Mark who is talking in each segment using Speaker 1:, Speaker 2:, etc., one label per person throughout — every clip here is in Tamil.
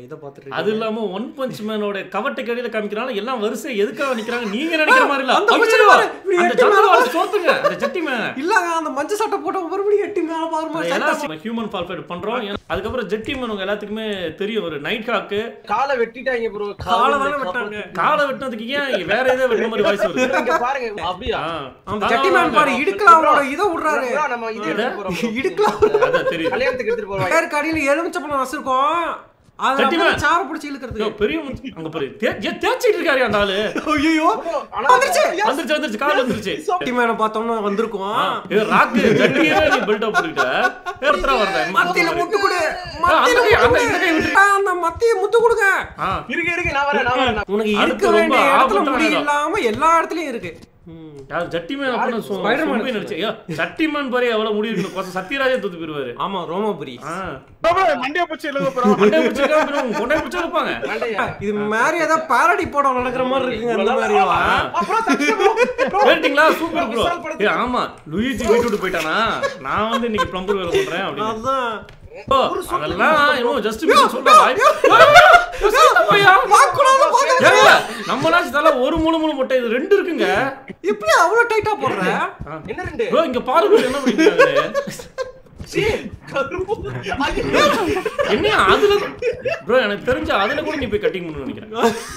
Speaker 1: இதை பார்த்துட்டு
Speaker 2: அது இல்லாம ஒன் பஞ்ச் மேனோட கவட்டை கடையில காமிக்கிறாங்க எல்லாம் வரிசை எதுக்காக நிக்கிறாங்க நீங்க நினைக்கிற மாதிரி இல்ல
Speaker 1: அந்த
Speaker 2: ஐயோ,
Speaker 1: மனுஷன் பாரு, இப்படி
Speaker 2: அந்த
Speaker 1: எட்டி மேல
Speaker 2: சந்திரவாளை சோத்துங்க அந்த சட்டி மேன்
Speaker 1: இல்லங்க அந்த மஞ்சள் சட்டை போட்ட மறுபடியும் எட்டி மேல பாருமா சட்டை
Speaker 2: ஹியூமன் ஃபால்ஃபைட் பண்றோம் அதுக்கப்புறம் ஜெட்டி மேன் உங்க எல்லாத்துக்குமே தெரியும் ஒரு நைட் ஹாக்கு
Speaker 3: காலை வெட்டிட்டாங்க ப்ரோ
Speaker 1: காலை தானே வெட்டாங்க
Speaker 2: காலை வெட்டினதுக்கு ஏன் வேற ஏதோ வெட்டின மாதிரி வாய்ஸ் வருது
Speaker 3: இங்க பாருங்க அப்படியா
Speaker 2: ஆ.
Speaker 1: அந்த சட்டி மேன் பாரு இடுக்கலாம் அவனோட இதை விடுறாரு
Speaker 3: bro, நம்ம இது எடுத்துட்டு போறோம் bro.
Speaker 1: இடுக்கலாம்
Speaker 2: அதான் தெரியுது
Speaker 3: கல்யாணத்துக்கு எடுத்துட்டு போறோம்
Speaker 1: பேருக்கு அடியில எலுமிச்சப்பழம் வச்சிருக்கோம் அதுல
Speaker 2: சட்டி
Speaker 1: அப்படியே
Speaker 2: மேன்.
Speaker 1: சாரை பிடிச்சி
Speaker 2: ஐயோ,
Speaker 1: இழுக்கிறது
Speaker 2: பெரிய முத்து- அங்க பாரு தே- ஏன் தேய்ச்சிட்டு இருக்காரு அந்த ஆளு
Speaker 1: ஐயோ
Speaker 3: Bro, ஆனா
Speaker 1: வந்துருச்சு.
Speaker 2: வந்துருச்சு வந்துருச்சு கால் வந்துருச்சு
Speaker 1: சட்டி மேனை பார்த்தோம்னா வந்திருக்கோம்
Speaker 2: இது ராக்கு ஜட்டியே நீ பில்டப் பண்ணிட்ட எடுத்துறா வரத
Speaker 1: மத்தியில முட்டு கொடு
Speaker 2: அந்த
Speaker 1: மத்தியில
Speaker 2: கை-
Speaker 1: முட்டு
Speaker 2: அந்த
Speaker 1: கொடு.
Speaker 2: இந்த கை விட்டு.
Speaker 1: ஆ, அந்த மத்திய முத்து கொடுங்க
Speaker 2: ஆ
Speaker 3: இருக்கு இருக்கு நான் வரேன் நான் வரேன் நான்
Speaker 1: உனக்கு
Speaker 2: அடுத்து
Speaker 1: இருக்க
Speaker 2: ரொம்ப
Speaker 1: வேண்டிய இடத்துல
Speaker 2: ஆபத்தான
Speaker 1: முடி
Speaker 2: இடம்.
Speaker 1: இல்லாம எல்லா இடத்துலயும் இருக்கு ம்.
Speaker 2: யார் ஜட்டிமேன் அப்படின்னு சொ-
Speaker 1: Spider-Man
Speaker 2: சொம்பி நடிச்சு ஐயோ ஜட்டிமேன் பாரு எவ்வளவு முடி இருக்கு கொச சத்யராஜே தூத்து போயிருவாரு
Speaker 1: ஆமா ரோமபுரி
Speaker 2: ஆ
Speaker 4: மண்டியா போச்சு எழுத போறோம்
Speaker 2: கொண்டை பிடிச்சிருக்கா அப்புறம் கொண்டை பிடிச்சு இருப்பாங்க
Speaker 3: வேண்டையா
Speaker 1: இது மாதிரி ஏதாவது பாரடி படம் நடக்கிற மாதிரி இருக்குங்க அந்த மாதிரியா
Speaker 3: அப்புறம் தப்பிச்சு bro. Bro,
Speaker 2: கேட்டீங்களா சூப்பர் ப்ரோ
Speaker 3: விசால் படத்துல-
Speaker 2: ஏ ஆமா லூயிஜி வீட்டு விட்டு போயிட்டானா நான் வந்து இன்னைக்கு ப்ளம்பர் வேலை பண்றேன் அப்படின்னு
Speaker 1: அதான்
Speaker 2: ஓ, அதெல்லாம் இன்னும் ஜஸ்ட் மிஸ் சொல்ற வாய் ஏங்க, நம்ம நாச்சு தலை ஒரு முழு முழு முட்டை இது ரெண்டு இருக்குங்க
Speaker 1: எப்படி அவ்வளவு டைட்டா போடுற
Speaker 3: என்ன ரெண்டு
Speaker 2: ப்ரோ இங்க பாருங்க என்ன பண்ணிருக்காங்க
Speaker 3: சீ, கருப்பு. ஐயோ.
Speaker 2: என்ன அதுல ப்ரோ எனக்கு தெரிஞ்ச அதுல கூட நீ போய் கட்டிங் பண்ணு நினைக்கிறேன்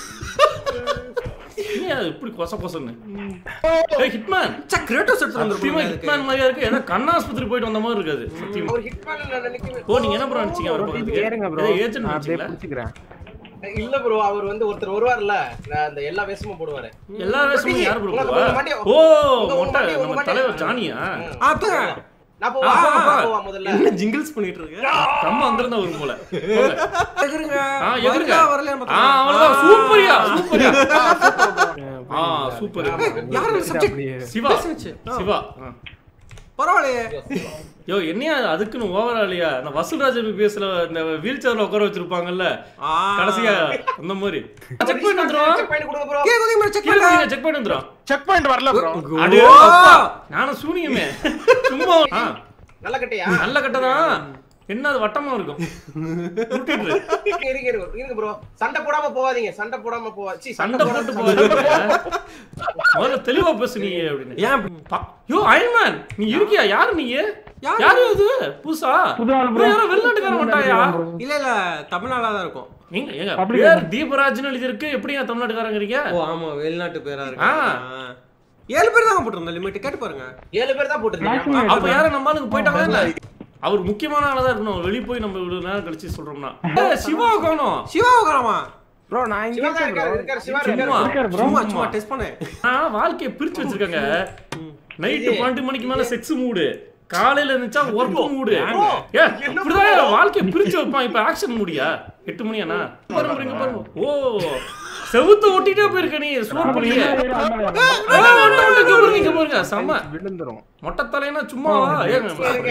Speaker 2: ஏன் அது இப்படி கொச கொசன்னு ஏய் ஹிட்மேன்
Speaker 1: சே கிரேட்டோஸ் எடுத்து
Speaker 2: சத்தியமா
Speaker 1: வந்திருக்கோம்
Speaker 2: ஹிட்மேன் மாதிரியா இருக்கு ஏன்னா கண்ணாஸ்பத்திரி போயிட்டு வந்த மாதிரி இருக்காது சத்தியமா
Speaker 3: அவர் hit பண்ணல நான் நினைக்கிறேன்.
Speaker 2: ஓ நீங்க என்ன ப்ரோ நினைச்சீங்க அவர்
Speaker 4: ஏறுங்க
Speaker 2: பக்கத்துக்கு
Speaker 4: ப்ரோ
Speaker 2: ஏஜென்ட்
Speaker 4: நான் அப்படியே
Speaker 2: நினைச்சீங்களா
Speaker 4: பிடிச்சிக்கிறேன்
Speaker 3: இல்ல ப்ரோ அவர் வந்து ஒருத்தர் வருவார்ல நான் அந்த எல்லா வேஷமும் போடுவாரு
Speaker 2: எல்லா வேஷமும் யார் ப்ரோ
Speaker 3: உங்க-
Speaker 2: போவா
Speaker 3: உங்க மாட்டியா-
Speaker 2: ஓ
Speaker 3: உங்க- உங்க
Speaker 2: மொட்டை
Speaker 3: மாட்டியா- உங்க
Speaker 2: நம்ம
Speaker 3: மாட்டியா-
Speaker 2: தலைவர் ஜானியா
Speaker 1: அதான்
Speaker 3: நான் போவா
Speaker 2: ஆ, ஆ, ஆ.
Speaker 3: நான் போவா முதல்ல
Speaker 1: என்ன ஜிங்கிள்ஸ் பண்ணிட்டு இருக்கு
Speaker 2: கம்ம வந்திருந்தா வரும் போல போங்க.
Speaker 1: எதிருங்க
Speaker 2: ஆ எதிர்ங்க
Speaker 1: வருதா வரலையா
Speaker 2: ஆ அவ்வளவுதான் சூப்பரியா சூப்பரியா ஆ சூப்பர்
Speaker 1: யார் இந்த சப்ஜெக்ட்
Speaker 4: அப்படியே
Speaker 2: சிவா
Speaker 1: பேசுனுச்சு. ஆ.
Speaker 2: சிவா ஆ.
Speaker 1: பரவாயில்லையே
Speaker 2: யோ என்னையா அதுக்குன்னு ஓவரா இல்லையா இந்த வசூல்ராஜ் பிபிஎஸ்ல இந்த வீல் சேர்ல உட்கார வச்சிருப்பாங்கல்ல
Speaker 1: ஆ.
Speaker 2: கடைசியா அந்த மாதிரி செக் பண்ணி வந்துரும்
Speaker 3: செக் பண்ணி கொடுங்க ப்ரோ
Speaker 1: கே குதி மேல செக் பண்ணு
Speaker 2: செக் பண்ணி வந்துரும்
Speaker 4: செக் பாயிண்ட் வரல ப்ரோ
Speaker 2: அடே
Speaker 1: ஓ.
Speaker 2: அப்பா, நானும் சூனியமே சும்மா ஆ,
Speaker 3: நல்ல கட்டையா
Speaker 2: நல்ல கட்டதான் என்ன அது வட்டமா இருக்கும் உருட்டிட்டு இரு.
Speaker 3: இருங்க இருங்க இருங்க இருங்க ப்ரோ சண்டை போடாம போவாதீங்க சண்டை போடாம போவா சீ
Speaker 2: சண்டை போட்டு போவாரு முதல்ல தெளிவா பேசு நீ அப்படின்னு
Speaker 1: ஏன் இப்படி?
Speaker 2: பா- யோ அயன்மேன் நீ இருக்கியா யாரு நீ
Speaker 1: யாரு?
Speaker 2: யாரு இது புதுசா
Speaker 4: புது ஆள் bro.
Speaker 2: bro, யாரோ வெளிநாட்டுக்கார மாட்டாயா
Speaker 1: இல்ல இல்ல தமிழ்நாடா தான் இருக்கும்
Speaker 2: எங்க எங்க
Speaker 4: Public
Speaker 2: பேர் தீபராஜ்னு எழுதி இருக்கு எப்படிங்க தமிழ்நாட்டுக்காரங்கிறீங்க
Speaker 1: ஓ ஆமா வெளிநாட்டு பேரா இருக்கு
Speaker 2: ஆ.
Speaker 1: ஆ. ஏழு பேர் தான் போட்டிருந்தோம் லிமிட் கேட்டு பாருங்க
Speaker 3: ஏழு பேர் தான் போட்டுருக்கீங்க
Speaker 2: அப்ப யாரும் நம்ம ஆளுங்க போயிட்டாங்களா இல்ல அவர் முக்கியமான ஆளா தான் இருக்கணும் வெளிய போய் நம்ம இவ்வளவு நேரம் கழிச்சு சொல்றோம்னா ஏய், சிவா காணோம்
Speaker 1: சிவா உட்காரமா
Speaker 4: ப்ரோ நான் இங்க
Speaker 3: சிவா தான்
Speaker 4: இருக்கேன்
Speaker 3: இருக்காரு
Speaker 4: bro.
Speaker 3: இருக்காரு சிவா
Speaker 2: சும்மா.
Speaker 3: இருக்காரு
Speaker 4: இருக்காரு bro.
Speaker 1: சும்மா சும்மா டெஸ்ட் பண்ணேன்
Speaker 2: நான் வாழ்க்கைய பிரிச்சு வச்சிருக்காங்க நைட்டு பன்னெண்டு மணிக்கு மேல செக்ஸ் மூடு காலையில இருந்துச்சா ஒர்க் மூடு ஏ இப்படிதான் வாழ்க்கைய பிரிச்சு வைப்பான் இப்ப ஆக்ஷன் மூடியா எட்டு மணியாண்ணா பாருங்க இங்க பாருங்க ஓ செவுத்து ஒட்டிட்டே போயிருக்க நீ சூர் பண்ணியே இங்க பாருங்க இங்க பாருங்க செம்ம
Speaker 4: விழுந்துரும்
Speaker 2: மொட்டை தலைனா சும்மாவா ஏங்க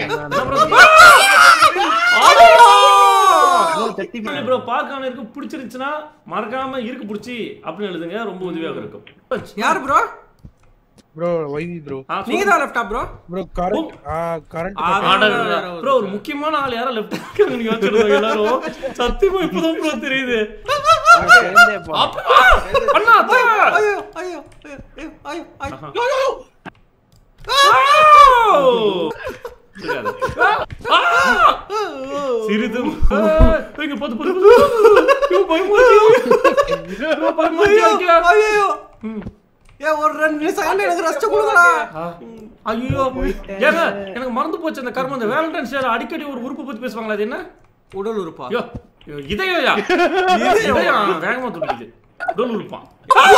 Speaker 4: தட்டி
Speaker 2: ப்ரோ பார்க்காம இருக்கு பிடிச்சிருந்துச்சுன்னா மறக்காம இருக்கு பிடிச்சி அப்படின்னு எழுதுங்க ரொம்ப உதவியாக இருக்கும்
Speaker 1: யார் ப்ரோ
Speaker 4: ப்ரோ வைவி ப்ரோ
Speaker 2: ஆ,
Speaker 1: நீங்க தான் லெஃப்டா ப்ரோ
Speaker 4: ப்ரோ கரண்ட் ஆ கரண்ட்
Speaker 2: ப்ரோ ஒரு முக்கியமான ஆள் யாரோ லெஃப்ட் இருக்காங்க நீங்க வச்சிருந்தோம் எல்லாரும் சத்தியமா இப்பதான் ப்ரோ தெரியுது அப்பா! அண்ணா அத்தா!
Speaker 1: ஐயோ ஐயோ ஐயோ ஐயோ ஐயோ ஐயோ
Speaker 2: ஆஹா. ஓ! இருக்காது. ஆ! ஆ! சிறிதும் ஆ! இங்க பாத்து பாத்து பாத்து. ஐயோ, பயமா இருக்கு. ஐயோ, பயமா இருக்கு.
Speaker 1: ஐயோ
Speaker 2: ம்.
Speaker 1: ஏ ஒரு ரெண்டு செகண்ட் எனக்கு ரெஸ்ட் கொடுங்கடா
Speaker 2: ஆ. ஐயோ ஏங்க எனக்கு மறந்து போச்சு அந்த கர்மம் இந்த வேலண்டைன்ஸ் டேல அடிக்கடி ஒரு உறுப்பு பத்தி பேசுவாங்களா அது என்ன
Speaker 1: உடல் உறுப்பா
Speaker 2: ஐயோ ஐயோ, இதயம்யா இதயம் வேகமா துடிக்குது உடல் உறுப்பான்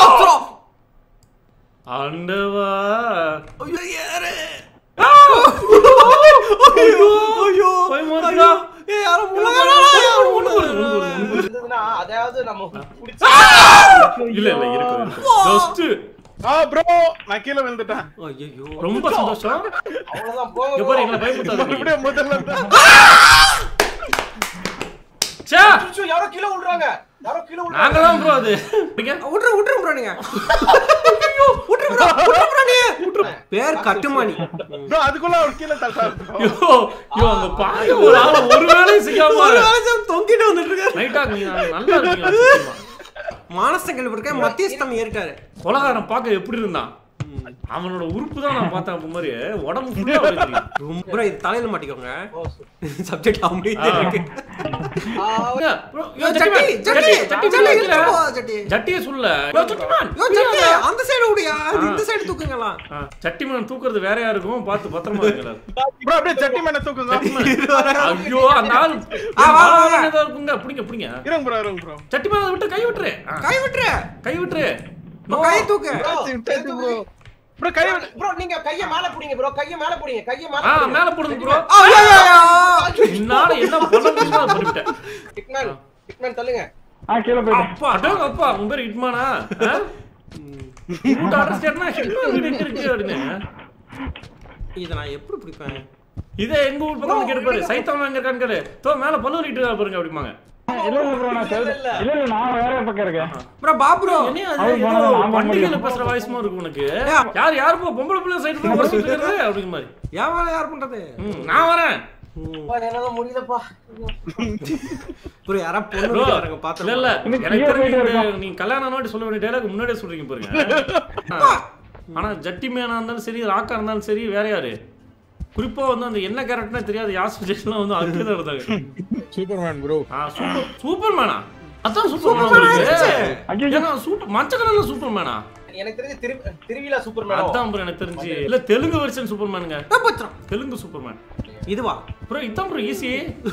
Speaker 2: ஆண்டவா
Speaker 1: ஐயோ யாரு
Speaker 2: ஆ! ஐயோ
Speaker 1: ஐயோ
Speaker 2: பயமா இருக்குடா.
Speaker 1: ஏ யாரும் முள்ள
Speaker 2: ஒண்ணு வருது, ஒண்ணு வருது, ஒண்ணு வருது.
Speaker 3: இருந்ததுன்னா அதாவது நம்ம பிடிச்ச
Speaker 2: இல்ல இல்ல இருக்கு ஜஸ்ட்
Speaker 4: ஆ ப்ரோ நான் கீழ விழுந்துட்டேன்
Speaker 1: ஐயோ
Speaker 2: ரொம்ப சந்தோஷம்
Speaker 3: அவ்வளவுதான்
Speaker 2: இங்க
Speaker 3: போங்க
Speaker 2: பாரு எங்களை பயமுத்தாதீங்க
Speaker 4: மறுபடியும் முதல்ல இருந்து
Speaker 2: ச்சே
Speaker 3: ஐயோ, யாரோ கீழே விழுறாங்க யாரோ கீழே விழுறாங்க
Speaker 2: நாங்க தான் ப்ரோ அது இங்க.
Speaker 1: விட்டுரு விட்டுரு ப்ரோ நீங்க ஐயோ விட்டுரு bro, விட்டுரு bro நீ. பேர் கட்டுமானி
Speaker 4: ப்ரோ அதுக்குள்ள அவர் கீழே தள்ளாரு
Speaker 2: ஐயோ ஐயோ அங்க பாரு ஒரு ஆள் ஒரு வேலையும் செய்யாம
Speaker 1: ஒரு வேலை செய்யாம தொங்கிட்டு வந்துட்டு இருக்காரு
Speaker 2: நைட்டா நீங்க நல்லா இருக்கீங்க சத்தியமா.
Speaker 1: மானசங்கள் இருக்க மத்தியஸ்தம் ஏறிட்டாரு
Speaker 2: கொலகாரன் பார்க்க எப்படி இருந்தான் அவனோட உறுப்பு தான் நான் பார்த்தேன் அப்ப மாதிரி உடம்பு ஃபுல்லா வலிக்குது.
Speaker 1: ரொம்ப இது தலையில மாட்டிக்கோங்க
Speaker 3: ஓ, சு-
Speaker 1: சப்ஜெக்ட் அப்படியே இருக்கு
Speaker 3: ஆ,
Speaker 2: ஏங்க, bro, யோ,
Speaker 1: யோ,
Speaker 2: ஜட்டிமேன்,
Speaker 1: ஜட்டி, ஜட்டி,
Speaker 2: ஜட்டி, ஜட்டி
Speaker 1: ஜட்டி,
Speaker 2: வைக்கல.
Speaker 1: இழுத்து போ, ஜட்டி.
Speaker 2: ஜட்டியை சொல்லல யோ, ஜட்டிமேன்,
Speaker 1: யோ, ஜட்டி,
Speaker 2: புரியாதா?
Speaker 1: அந்த சைடு விடியா இந்த சைடு தூக்குங்களா
Speaker 2: ஆ, ஜட்டிமேன் தூக்குறது வேற யாருக்கும் பார்த்து பத்திரமா இருக்கல
Speaker 4: ப்ரோ அப்படியே சட்டி மேல தூக்குங்க
Speaker 2: ஐயோ அந்த ஆள்
Speaker 1: ஆ, வா, வா, வா.
Speaker 2: ஏதோ இருக்குங்க பிடிங்க பிடிங்க
Speaker 4: இருங்க ப்ரோ இருங்க ப்ரோ
Speaker 2: ஜட்டிமேன் விட்டு கை விட்டுரு ஆ,
Speaker 1: கை விட்டுரு
Speaker 2: கை விட்டுரு
Speaker 1: இப்போ கை தூக்கு
Speaker 3: bro,
Speaker 4: ப்ரோ கை
Speaker 3: bro, நீங்க கைய மேல புடிங்க ப்ரோ கைய மேல புடிங்க கைய மேல
Speaker 2: ஆ
Speaker 3: புடிங்க.
Speaker 2: மேல போடுங்க ப்ரோ
Speaker 1: ஆ, ஐயோ, ஐயோ, ஐயோ.
Speaker 2: என்னால என்ன பண்ண முடியுமோ அதை பண்ணிவிட்டேன்
Speaker 3: ஹிட்மேன் ஹிட்மேன் தள்ளுங்க
Speaker 1: அப்பா
Speaker 2: அடங்க அப்பா உன் பேர் இட்மானா ரூட் அண்டர்ஸ்டாண்ட்னா ஹிட்மான் வீடு எங்க இருக்கு அப்படின்னு
Speaker 1: இதை நான் எப்படி பிடிப்பேன்
Speaker 2: இதே எங்க ஊர் பக்கம் கேட்டு பாரு சைத்தம் எங்க இருக்கான்னு கேளு தோ மேல பல்லு வலிட்டு இருக்காரு பாருங்க அப்படிமாங்க
Speaker 5: இல்ல இல்ல ப்ரோ நான் செல்- இல்ல இல்ல நான் வேற பக்கம் இருக்கேன்
Speaker 1: ப்ரோ பாப்ரோ
Speaker 2: என்னையா அது
Speaker 5: அவர்
Speaker 2: ஏதோ
Speaker 5: போனா நான் போக
Speaker 2: பண்டிகையில
Speaker 5: முடியும்.
Speaker 2: பேசுற வாய்ஸ்மா இருக்கு உனக்கு யார் யார் போ பொம்பளை பிள்ளை சைடு போய் உரசிட்டு இருக்கிறது அப்படிங்கிற மாதிரி
Speaker 1: ஏன் வேலை யார் பண்றது
Speaker 2: ம், நான் வரேன்
Speaker 3: அப்பா, என்னால முடியலப்பா
Speaker 1: ப்ரோ யாரா பொண்ணு
Speaker 2: ப்ரோ
Speaker 1: வீட்டுக்காரங்க
Speaker 2: இல்ல
Speaker 1: பாத்து
Speaker 2: இல்ல
Speaker 5: இன்னும்
Speaker 2: எனக்கு
Speaker 5: clear
Speaker 2: தெரிஞ்சு
Speaker 5: பண்ணிட்டே
Speaker 2: இந்த நீங்க கல்யாணம் ஆனவாட்டி சொல்ல வேண்டிய டைலாக் முன்னாடியே சொல்றீங்க பாருங்க ஆ. ஆனா ஜட்டி மேனா இருந்தாலும் சரி ராக்கா இருந்தாலும் சரி வேற யாரு குறிப்பா வந்து அந்த என்ன கேரக்டர்னே தெரியாத யாஸ் விஜய்லாம் வந்து அங்கே தான் இருந்தாங்க
Speaker 4: சூப்பர்மேன் ப்ரோ
Speaker 2: ஆ சூப்பர் சூப்பர்மேனா அதான் சூப்பர்மேனா
Speaker 1: ஆயிடுச்சு.
Speaker 5: ஐயோ
Speaker 2: ஏன்னா சூப்பர் மஞ்ச கலர்ல சூப்பர்மேனா
Speaker 3: எனக்கு தெரிஞ்சு திரு திருவிழா சூப்பர் மேடம்
Speaker 2: அதான் ப்ரோ எனக்கு தெரிஞ்சு இல்ல தெலுங்கு வெர்ஷன் சூப்பர்மேனுங்க
Speaker 1: பத்திரம்
Speaker 2: தெலுங்கு சூப்பர்மேன்
Speaker 1: இதுவா
Speaker 2: ப்ரோ இதான் ப்ரோ ஈஸி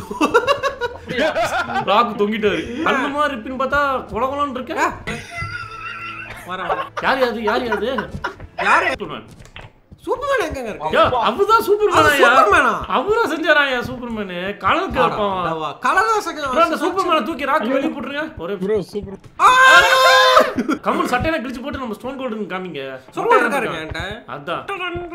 Speaker 2: ராக் தொங்கிட்டாரு அந்த மாதிரி இருப்பின்னு பார்த்தா கொல கொலன்னு இருக்கு
Speaker 1: வர
Speaker 2: யார் யாது யார் யாது
Speaker 1: யாரு
Speaker 2: சூப்பர்மேன்
Speaker 1: சூப்பர்மேன் எங்கங்க இருக்கு
Speaker 2: யோ அவர்தான் சூப்பர்மேனா
Speaker 1: அது சூப்பர்மேனா?
Speaker 2: அவரா செஞ்சாராயா சூப்பர்மேன் கலருக்கு இருப்பான்
Speaker 1: கலர்
Speaker 2: ப்ரோ அந்த சூப்பர்மேனை தூக்கி ராக் வெளிய போட்டுருங்க ஒரே
Speaker 4: ப்ரோ சூப்பர்
Speaker 2: கமல் சட்டையெல்லாம் கிழிச்சு போட்டு நம்ம ஸ்டோன் கோல்டன் காமிங்க
Speaker 1: சொல்ல இருக்காருங்க என்கிட்ட
Speaker 2: அதான்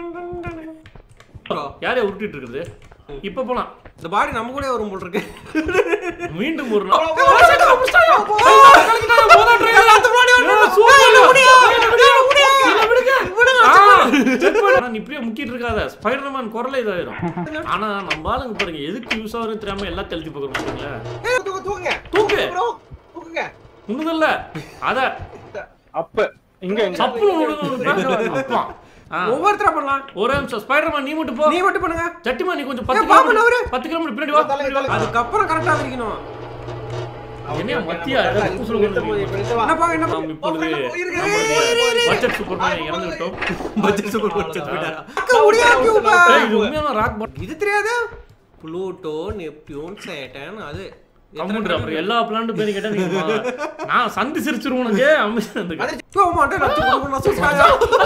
Speaker 1: ப்ரோ
Speaker 2: யாரையா உருட்டிட்டு இருக்குது இப்ப போலாம்
Speaker 1: இந்த பாடி நம்ம கூட வரும் போல் இருக்கு
Speaker 2: மீண்டும் ஒரு நாள் இப்படியே முக்கிட்டு இருக்காத ஸ்பைடர்மேன் குரல இதாயிரும் ஆனா நம்ம ஆளுங்க பாருங்க எதுக்கு யூஸ் ஆகுறது தெரியாம எல்லாம் கழட்டி போகிறோம் பாத்தீங்களா
Speaker 3: தூக்கு தூக்குங்க
Speaker 2: தூக்கு
Speaker 3: ப்ரோ தூக்குங்க
Speaker 2: உன்னதில்ல அத
Speaker 4: அப்ப இங்க இங்க.
Speaker 2: சப்புல விடுங்க அப்பா ஆ,
Speaker 1: ஒவ்வொருத்தரா பண்ணலாம்
Speaker 2: ஒரே நிமிஷம் ஸ்பைடர்மேன் நீ மட்டும் போ
Speaker 1: நீ மட்டும் பண்ணுங்க
Speaker 2: சட்டிமா நீ கொஞ்சம் பத்து
Speaker 1: ஏய், பாப்பா,
Speaker 2: கிலோமீட்டர்
Speaker 1: நவரு.
Speaker 2: பத்து கிலோமீட்டர் பின்னாடி வா
Speaker 3: தலை, தலை.
Speaker 1: அதுக்கப்புறம் கரெக்டா விரிக்கணும்
Speaker 2: என்னையா மத்தியா ஏதாவது கூசுல கொண்டு வந்துருக்கீங்க?
Speaker 1: என்னப்பா என்ன
Speaker 2: நாம் இப்பொழுது
Speaker 3: இருக்கு, இருக்கு,
Speaker 2: நம்முடைய பட்ஜெட் சூப்பர்மேன் இறந்து விட்டோம்
Speaker 1: பட்ஜெட் சூப்பர் பட்ஜெட் போயிட்டாரா
Speaker 3: நான்
Speaker 1: முடியாது
Speaker 3: ஒருத்தன்
Speaker 1: கியூபா.
Speaker 2: ஏய், இது உண்மையான ராக் பாட்
Speaker 1: இது தெரியாது புளூட்டோ நெப்டியூன் சேட்டன் அது
Speaker 2: கம்ப்யூட்டர் அப்புறம் எல்லா பிளான்ட் பேரும் கேட்டா நீங்க மா- நான் சந்தி சிரிச்சிருவோம் உனக்கு அமைச்சர் இருந்துக்க
Speaker 1: போ மாட்டேன் நான் சும்மா நான் சும்மா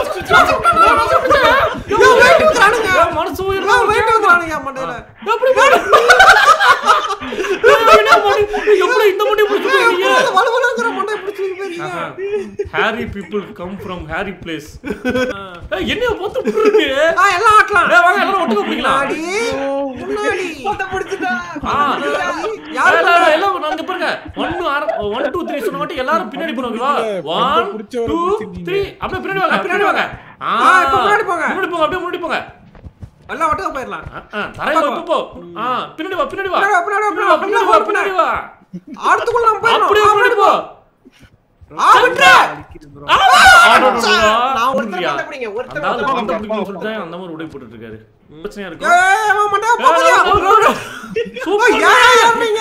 Speaker 1: யோ வெயிட் காணுங்க
Speaker 2: ஏன் மனசு
Speaker 1: யோ
Speaker 2: உயிரெல்லாம்
Speaker 1: வெயிட் காணுங்க மண்டையில
Speaker 2: எப்படி போடு? ஏய், என்ன பண்ணி- எப்படி இந்த முடி பிடிச்சிருக்கீங்க
Speaker 1: வலுவலுங்கிற மண்டை பிடிச்சிட்டு போறீங்க
Speaker 2: hairy people come from hairy place என்ன பொத்து இப்படி இருக்கு
Speaker 1: ஆ எல்லாம் ஆட்டலாம்
Speaker 2: டேய், வாங்க எல்லாரும் ஒட்டுக்க பிடிக்கலாம்
Speaker 1: முன்னாடி முன்னாடி
Speaker 3: போட்ட பிடிச்சிட்டா
Speaker 2: ஆ.
Speaker 1: யாரு
Speaker 2: ஏய், ஏய், எல்லாம் நாங்க பாருங்க ஒன்னு ஒன் டூ த்ரீ சொன்ன மட்டும் எல்லாரும் பின்னாடி போனாங்களா ஒன்
Speaker 4: பிடிச்சவரை
Speaker 2: டூ
Speaker 4: பிடிச்சிருக்கீங்க.
Speaker 2: த்ரீ அப்படியே பின்னாடி வாங்க பின்னாடி வாங்க ஆ
Speaker 1: ஆ, இப்ப முன்னாடி போங்க.
Speaker 2: முன்னாடி போங்க அப்படியே முன்னாடி போங்க
Speaker 1: எல்லாம் ஒட்டுக்க போயிடலாம்
Speaker 2: ஆ, ஆ, தரையில இப்ப போ ஆ பின்னாடி வா பின்னாடி வா
Speaker 1: பின்னாடி வா, பின்னாடி வா,
Speaker 2: பின்னாடி வா பின்னாடி வா பின்னாடி வா
Speaker 1: ஆடுத்துக்குள்ள நம்ம போயிடணும்
Speaker 2: அப்படியே முன்னாடி போ
Speaker 1: ஆ விட்டுற
Speaker 2: ஆ, ஆடோடோடா.
Speaker 1: நான்
Speaker 3: ஒருத்தர்
Speaker 2: புரியுதா?
Speaker 3: மட்டும் பிடிங்க ஒருத்தர்
Speaker 2: அந்த ஆளு
Speaker 3: மட்டும்
Speaker 2: பந்தம் பிடிக்கும்னு சொல்லிட்டு தான் அந்த மாதிரி உடை போட்டுட்டு இருக்காரு பிரச்சனையா இருக்கும்
Speaker 1: ஏய் அவன் மண்டை
Speaker 2: ஏய்,
Speaker 1: போறியா
Speaker 2: ஏய், ஏய், ஏய், சூப்பர்
Speaker 1: ஏன் ஏறீங்க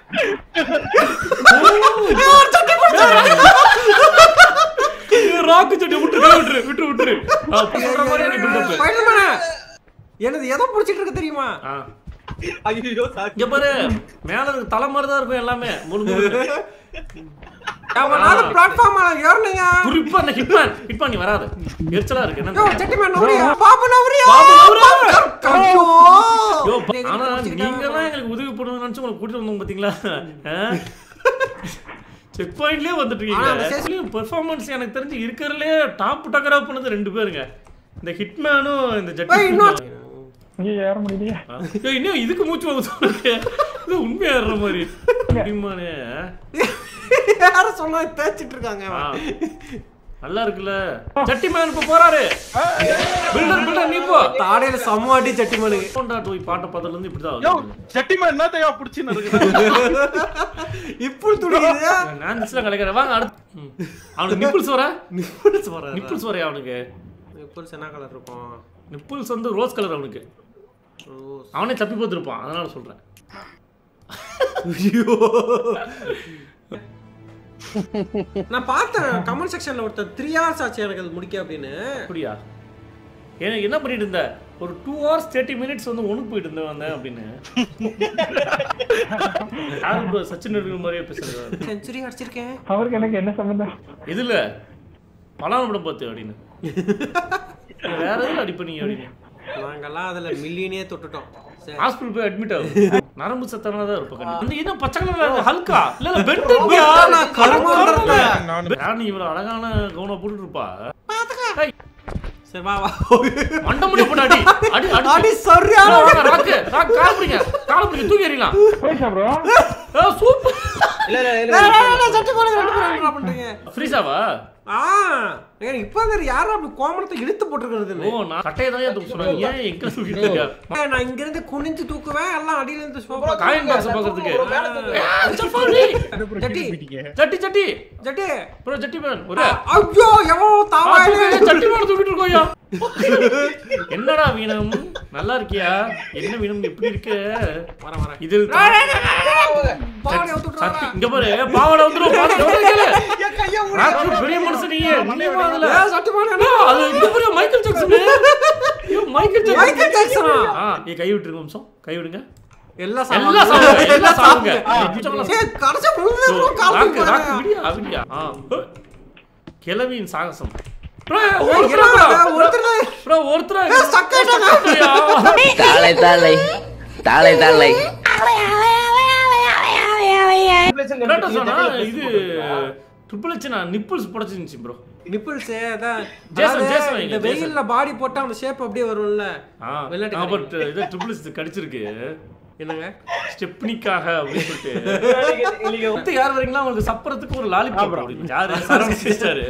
Speaker 2: ராக்கு சட்டி விட்டு விட்டுரு விட்டு விட்டுரு ஆ, சொல்ற மாதிரி எனக்கு build up.
Speaker 1: ஸ்பைடர்மேனே எனது எதை பிடிச்சிட்டு இருக்கு தெரியுமா
Speaker 2: ஆ.
Speaker 3: ஐயோ சாக்கு
Speaker 2: இங்க பாரு மேல இருக்கு தலை மாதிரி தான் இருக்கும் எல்லாமே முழு முழு
Speaker 1: அவனால பிளாட்ஃபார்ம் மேல ஏறணுங்க
Speaker 2: குறிப்பா அந்த ஹிட்மேன் ஹிட்மேன் நீ வராது எரிச்சலா இருக்கு
Speaker 1: யோ
Speaker 2: என்ன
Speaker 1: செட்டிமேன் நவரியா பாபு நவரியா
Speaker 2: பாபு நவரியா?
Speaker 1: ஐயோ
Speaker 2: யோ, ஆனா நீங்க தான் எங்களுக்கு உதவி பண்ணணும்னு நினைச்சு உங்களை கூட்டிட்டு வந்தோம் பாத்தீங்களா செக் பாயிண்ட்லயே வந்துட்டு
Speaker 1: ஆனா அந்த
Speaker 2: இருக்கீங்க பெர்ஃபார்மன்ஸ் எனக்கு தெரிஞ்சு இருக்கிறதுலே டாப் டக்கரா பண்ணது ரெண்டு பேருங்க இந்த ஹிட்மேனும் இந்த
Speaker 1: ஏய்,
Speaker 2: ஜட்டி
Speaker 1: இன்னொரு-
Speaker 5: இங்கே ஏற முடியலையே
Speaker 2: ஏய், இன்னும் இதுக்கு மூச்சு வாங்க உனக்கு இது உண்மையா ஏறுற மாதிரி ஹிட்மேனே
Speaker 1: யார சொன்னா தேய்ச்சிட்டு இருக்காங்க
Speaker 2: ஆ.
Speaker 1: அவன்.
Speaker 2: நல்லா இருக்குல்ல சட்டி மேன் இப்ப போறாரு பில்டர் பில்டர் நீ போ
Speaker 1: தாடையில சம்மாட்டி சட்டிமலு
Speaker 2: போண்டா போய் பாட்டை பார்த்ததுல இருந்து இப்படிதான்
Speaker 4: யோ
Speaker 2: வருது.
Speaker 4: சட்டிமா என்ன தேவை புடிச்சுன்னு இருக்கு
Speaker 1: இப்படி துடிக்குது
Speaker 2: நான் திஸ்லாம் கலைக்கிறேன் வாங்க அடுத்து ம். அவனுக்கு நிப்பிள்ஸ் வர
Speaker 1: நிப்புல்ஸ் வர
Speaker 2: நிப்பிள்ஸ் வரையா அவனுக்கு
Speaker 1: நிப்புல்ஸ் என்ன கலர் இருக்கும்
Speaker 2: நிப்பிள்ஸ் வந்து ரோஸ் கலர் அவனுக்கு
Speaker 1: ஓ
Speaker 2: அவனே தப்பி பார்த்துருப்பான் அதனால சொல்றேன்
Speaker 1: ஐயோ நான் பார்த்தேன் கமெண்ட் செக்ஷன்ல ஒருத்தர் த்ரீ ஹவர்ஸ் ஆச்சு எனக்கு அது முடிக்க அப்படின்னு
Speaker 2: அப்படியா எனக்கு என்ன பண்ணிட்டு இருந்த ஒரு டூ ஹவர்ஸ் தேர்ட்டி மினிட்ஸ் வந்து ஒண்ணுக்கு போயிட்டு இருந்தேன் வந்தேன் அப்படின்னு யாரு bro சச்சின் இருக்கிற மாதிரியே பேசுறது
Speaker 1: செஞ்சுரி அடிச்சிருக்கேன்
Speaker 5: அவருக்கு எனக்கு என்ன சம்பந்தம்
Speaker 2: இதுல பலான படம் பார்த்து அப்படின்னு வேற எதுல அடி பண்ணீங்க அப்படின்னு
Speaker 1: நாங்கெல்லாம் அதுல மில்லியனே தொட்டுட்டோம் சரி
Speaker 2: ஹாஸ்பிடல் போய் அட்மிட் ஆகும் நரம்பு சத்தனா தான் இருப்ப கண்டிப்பா அந்த இது பச்சை கலர்ல ஹல்கா இல்ல இல்ல பெட்
Speaker 1: நான் கருமான்றேன்.
Speaker 2: ராணி இவ்வளவு அழகான கவுன போட்டுட்டு இருப்பா ஏய்,
Speaker 1: சரி வா வா
Speaker 2: மண்டை முடி போட்டு அடி அடி அடி
Speaker 1: அடி சரியான
Speaker 2: வாங்க, ராக்கு ராக்கு கால் பிடிங்க கால் பிடிங்க தூக்கி எறியலாம்
Speaker 5: போயிடுச்சா ப்ரோ
Speaker 2: ஏ, சூப்பர்
Speaker 3: இல்ல இல்ல இல்ல
Speaker 1: சட்டி போல ரெண்டு பேரும் என்ன பண்றீங்க
Speaker 2: ஃப்ரீஸாவா
Speaker 1: ஆ ஏங்க இப்போ வேற யாரும் அப்படி கோமணத்தை இழுத்து போட்டுருக்கிறதுன்னு
Speaker 2: ஓ நான் கட்டையை தான் தூக்க சொன்னாங்க ஏன் எங்க தூக்கிட்டு இருக்க
Speaker 1: ஏய், நான் இங்க இருந்து குனிஞ்சு தூக்குவேன் எல்லாம் அடியில இருந்து சோபா
Speaker 2: காயின் பாக்ஸ் பாக்குறதுக்கு ஏ, சஃபாரி.
Speaker 1: ஜட்டி
Speaker 2: சட்டி சட்டி
Speaker 1: ஜட்டி
Speaker 2: ப்ரோ ஜட்டி மேன் ஒரு
Speaker 1: ஐயோ எவ்வளவு
Speaker 2: ஆ,
Speaker 1: தாவாயில
Speaker 2: தூக்கு, சட்டி மேன் தூக்கிட்டு இருக்கோயா என்னடா வீணம் நல்லா இருக்கியா என்ன வீணம் எப்படி இருக்கு
Speaker 1: வர வர
Speaker 2: இதில்
Speaker 1: பாடி அவுத்து
Speaker 2: சட்டி இங்க பாரு பாவாடை வந்துரும் பாவாடை வந்துரும் கேளு. ராக்கு பெரிய மனுஷன் நீ நீயுமா அதுல
Speaker 1: சட்டி போல
Speaker 2: ஏ, அது இங்க பாரு மைக்கேல் ஜாக்சன் ஐயோ, மைக்கேல் ஜாக்சன்
Speaker 1: மைக்கேல் ஜாக்சனா
Speaker 2: ஆ நீ கை விட்டுருங்க நிமிஷம் கை விடுங்க
Speaker 1: எல்லாம்
Speaker 2: எல்லாம் சாப்பிடுங்க எல்லாம் சாப்பிடுங்க நிமிஷம்
Speaker 1: ஏய் கடைசி முழுது கால்
Speaker 2: ராக்கு ராக்கு
Speaker 1: பண்ணு
Speaker 2: விடியா விடியா ஆ ஹு. கிழவியின் சாகசம் ப்ரோ
Speaker 1: ஒருத்தர்
Speaker 2: ப்ரோ ஒருத்தரா
Speaker 1: ஏய், stuck ஆயிட்டாங்க.
Speaker 6: தாளை தாளை தாளை தாளை
Speaker 2: கரெக்டா சொன்னா இது ட்ரிபிள் ஹெச் நான் நிப்பிள்ஸ் புடைச்சிருந்துச்சு ப்ரோ
Speaker 1: நிப்பிள்ஸ் அதான்
Speaker 2: ஜேசன்,
Speaker 1: அதாவது
Speaker 2: ஜேசன் வைங்க,
Speaker 1: இந்த வெயில்ல பாடி போட்டா அந்த ஷேப் அப்படியே வரும்ல
Speaker 2: ஆ
Speaker 1: விளையாட்டு
Speaker 2: ஆ, பட் இது ட்ரிபிள் ஹெச் கடிச்சிருக்கு
Speaker 1: என்னங்க
Speaker 2: ஸ்டெப்னிக்காக அப்படின்னு சொல்லிட்டு அடுத்து யார் வரீங்களா உங்களுக்கு சப்பரத்துக்கு ஒரு லாலிபாப் அப்படின்னு யாரு சரவண சிஸ்டர்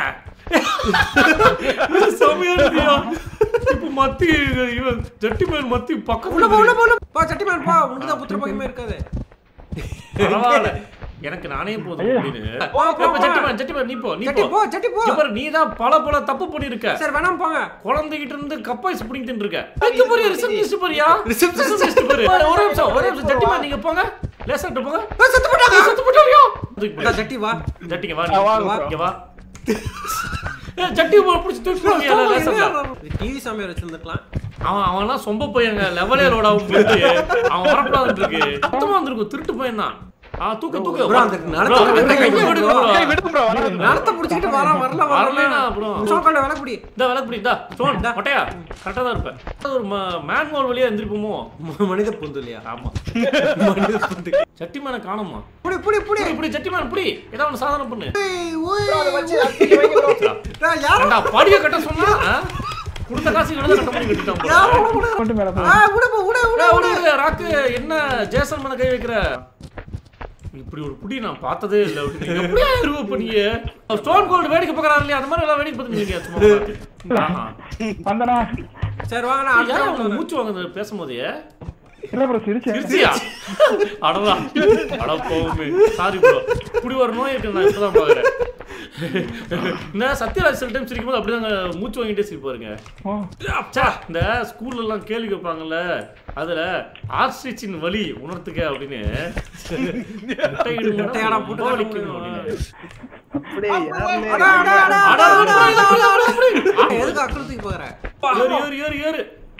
Speaker 2: செமையா இருக்கியா இப்ப மத்தி இவன் ஜட்டி மேல் மத்தி
Speaker 1: உள்ள போ
Speaker 2: பக்கத்துல
Speaker 1: உள்ள போ உள்ள போ சட்டி மேன் போ உனக்கு தான் புத்திர பகமே இருக்காது
Speaker 2: பரவாயில்ல எனக்கு நானே போதும் அப்படின்னு
Speaker 1: போ, போ,
Speaker 2: இப்ப ஜட்டி மேன் ஜட்டி மேன் நீ போ நீ
Speaker 1: சட்டி
Speaker 2: போ
Speaker 1: போ சட்டி போ
Speaker 2: இங்க பாரு நீ தான் பல பல தப்பு பண்ணிருக்க
Speaker 1: சரி வேணாம் போங்க
Speaker 2: குழந்தைகிட்ட இருந்து கப்பாய்ஸ் பிடிங்கிட்டு இருக்க வைக்க போறியா ரிசப்ஷனிஸ்ட் போறியா
Speaker 1: Receptionist.
Speaker 2: ரிசப்ஷனிஸ்ட் போறியா ஒரு நிமிஷம் ஒரு நிமிஷம் ஜட்டி மேன் நீங்க போங்க லேசாட்டு போங்க
Speaker 1: ஏய், செத்து போட்டாங்க
Speaker 2: செத்து போட்டாரியா
Speaker 1: இந்தா, ஜட்டி வா
Speaker 2: ஜட்டிங்க வா
Speaker 4: ஆ, வா,
Speaker 2: நீ
Speaker 4: வா.
Speaker 2: இங்க வா ஏய், ஜட்டி போல புடிச்சு தூக்கி போறியா லேசா
Speaker 1: டிவி சாமியார் வச்சிருந்துக்கலாம்
Speaker 2: அவன் அவன்லாம் சொம்ப பையங்க லெவலே ரோட் ஆகும் போயிட்டு அவன் வரக்கூடாதுன்னு இருக்கு சுத்தமா வந்திருக்கும் திருட்டு பையன் தான் ஆ தூக்கு தூக்கு
Speaker 1: bro, அந்த
Speaker 2: Bro,
Speaker 1: நடத்த
Speaker 2: அந்த
Speaker 1: விடுங்க,
Speaker 2: கையை
Speaker 1: bro.
Speaker 2: விடு bro.
Speaker 4: ஏய், விடுங்க bro, வராது.
Speaker 1: நடத்த புடிச்சிட்டு வர வரல
Speaker 2: வரலைனா
Speaker 1: வரல
Speaker 2: bro.
Speaker 1: சோக்கால விலை புடி
Speaker 2: இந்த விளக்கு பிடி இந்தா ஸ்டோன் மொட்டையா கரெக்டா தான் இருப்பேன் அது ஒரு மேன்வால் வழியா எந்திரிப்போமோ
Speaker 1: மனித புந்து இல்லையா
Speaker 2: ஆமா
Speaker 1: மனித புந்து
Speaker 2: சட்டி மேன காணுமா
Speaker 1: புடி புடி புடி
Speaker 2: இப்படி இப்படி சட்டி மேன் புடி ஏதாவது ஒன்று சாதனை பண்ணு
Speaker 1: ஏய், ஓய்.
Speaker 3: அதை வச்சு அதுக்கு வைங்க bro.
Speaker 1: டேய், யாரோ
Speaker 2: ஏண்டா, படிய கட்ட சொன்னா ஆ? கொடுத்த காசு இவ்வளவு கட்ட பண்ணி கட்டிட்டான் போல.
Speaker 1: யாரோ விடு.
Speaker 5: கொண்டு மேல போ
Speaker 1: ஆ, விடு போ, விடு, விடு,
Speaker 2: ஏய்,
Speaker 1: விடு.
Speaker 2: விடு, விடு, ராக்கு என்ன ஜேசன் மேல கை வைக்கிற இப்படி ஒரு புடி நான் பார்த்ததே இல்ல அப்படின்னு. நீங்க எப்படியா இருவ பண்ணீங்க ஸ்டோன் கோல்டு வேடிக்கை பார்க்கறாரு இல்லையா அந்த மாதிரி எல்லாம் வேடிக்கை பார்த்துருக்கீங்க சும்மா பார்த்து. ஆஹா.
Speaker 5: வந்தனா
Speaker 1: சரி வாங்க நான்
Speaker 2: யார்
Speaker 1: அடுத்த
Speaker 2: அவங்க
Speaker 1: round
Speaker 2: மூச்சு வாங்குது பேசும்போதே
Speaker 5: இல்ல ப்ரோ சிரிச்சேன்
Speaker 2: திருச்சியா அடடா அட போகுமே சாரி ப்ரோ இப்படி ஒரு நோய் இருக்கு நான் இப்பதான் பாக்குறேன் இந்த சத்யராஜ் சில டைம் சிரிக்கும் போது அப்படிதாங்க மூச்சு வாங்கிட்டே சிரிப்பாருங்க
Speaker 5: ஓ
Speaker 2: ச்சே, இந்த ஸ்கூல்ல எல்லாம் கேள்வி கேட்பாங்கல்ல அதுல ஆர்ஸ்டிச்சின் வலி உணர்த்துக்க அப்படின்னு முட்டையிடுங்க,
Speaker 1: முட்டையாடா போட்டு
Speaker 2: ரொம்ப வலிக்கும் அப்படின்னு.
Speaker 3: அப்படியே யாருமே
Speaker 1: அடா, அடா, அடா,
Speaker 2: அட,
Speaker 1: அடா,
Speaker 2: அட,
Speaker 1: அடா,
Speaker 2: அட,
Speaker 1: அடா,
Speaker 2: அட,
Speaker 1: அடா.
Speaker 2: அட, அட.
Speaker 1: எதுக்கு அக்கறதுக்கு போகிற
Speaker 2: ஏறு, ஏறு, ஏறு, ஏறு.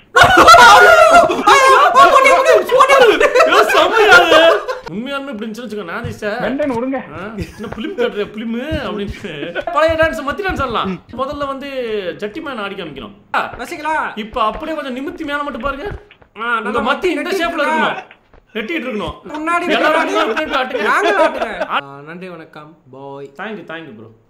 Speaker 2: ஐயோ, செம்மையா இது. உண்மையாலுமே இப்படி இருந்துச்சுன்னு வச்சுக்கோ, நான் நினைச்சேன்.
Speaker 5: வெண்டன் விடுங்க
Speaker 2: ஆ, என்ன பிலிம் காட்டுற பிலிம் அப்படின்னு பழைய டான்ஸ் மத்தி டான்ஸ் ஆடலாம் முதல்ல வந்து ஜட்டி மேன் ஆடி காமிக்கணும் ஆ,
Speaker 1: ரசிகளா
Speaker 2: இப்ப அப்படியே கொஞ்சம் நிமித்தி மேல மட்டும் பாருங்க
Speaker 1: ஆ,
Speaker 2: உங்க
Speaker 1: நல்லா
Speaker 2: மத்தி இந்த
Speaker 1: நெட்டிட்டு
Speaker 2: ஷேப்ல
Speaker 1: இருக்கா?
Speaker 2: இருக்கணும் நெட்டிட்டு இருக்கணும்
Speaker 1: முன்னாடி
Speaker 2: எல்லாரும் முன்னாடி போய் காட்டுங்க
Speaker 1: நாங்கள் ஆட்டுங்க. ஆ, நன்றி வணக்கம் பாய்
Speaker 2: தேங்க்யூ தேங்க்யூ ப்ரோ